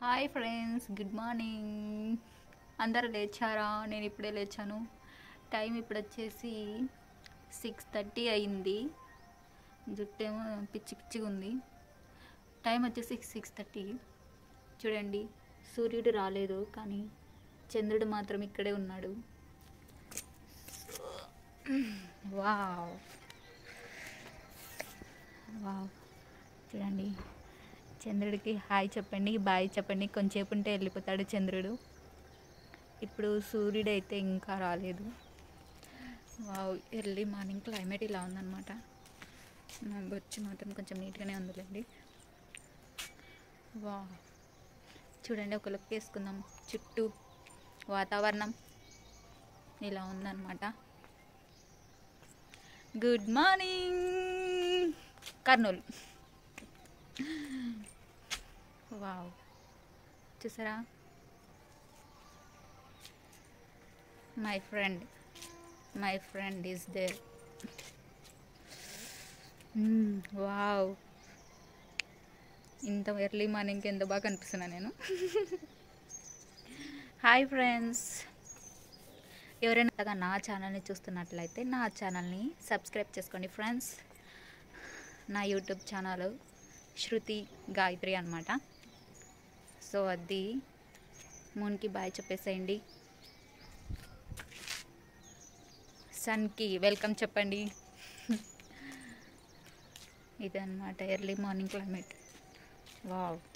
hi friends good morning అందరు లేచారా నేను ఇప్పుడే లేచాను టైం ఇప్పుడు వచ్చేసి సిక్స్ థర్టీ అయింది జుట్టేమో పిచ్చి పిచ్చిగా ఉంది టైం వచ్చేసి సిక్స్ థర్టీ చూడండి సూర్యుడు రాలేదు కానీ చంద్రుడు మాత్రం ఇక్కడే ఉన్నాడు వావ్ వావ్ చూడండి చంద్రుడికి హాయ్ చెప్పండి బాయ్ చెప్పండి కొంచెంసేపు ఉంటే వెళ్ళిపోతాడు చంద్రుడు ఇప్పుడు సూర్యుడు అయితే ఇంకా రాలేదు వావ్ ఎర్లీ మార్నింగ్ క్లైమేట్ ఇలా ఉందన్నమాట మా బొచ్చు మాత్రం కొంచెం నీట్గానే ఉందిలేండి వా చూడండి ఒక లుక్ వేసుకుందాం చుట్టూ వాతావరణం ఇలా ఉందన్నమాట గుడ్ మార్నింగ్ కర్నూలు వావ్ చూసారా my friend my friend is there wow ఇంత ఎర్లీ మార్నింగ్కి ఎంత బాగా కనిపిస్తున్నా నేను హాయ్ ఫ్రెండ్స్ ఎవరైనా కొత్తగా నా ఛానల్ని చూస్తున్నట్లయితే నా ఛానల్ని సబ్స్క్రైబ్ చేసుకోండి ఫ్రెండ్స్ నా యూట్యూబ్ ఛానల్ శృతి గాయత్రి అనమాట సో అది మూన్కి బాయ్ చెప్పేసేయండి సన్కి వెల్కమ్ చెప్పండి ఇదన్నమాట ఎర్లీ మార్నింగ్ క్లైమేట్ వావ్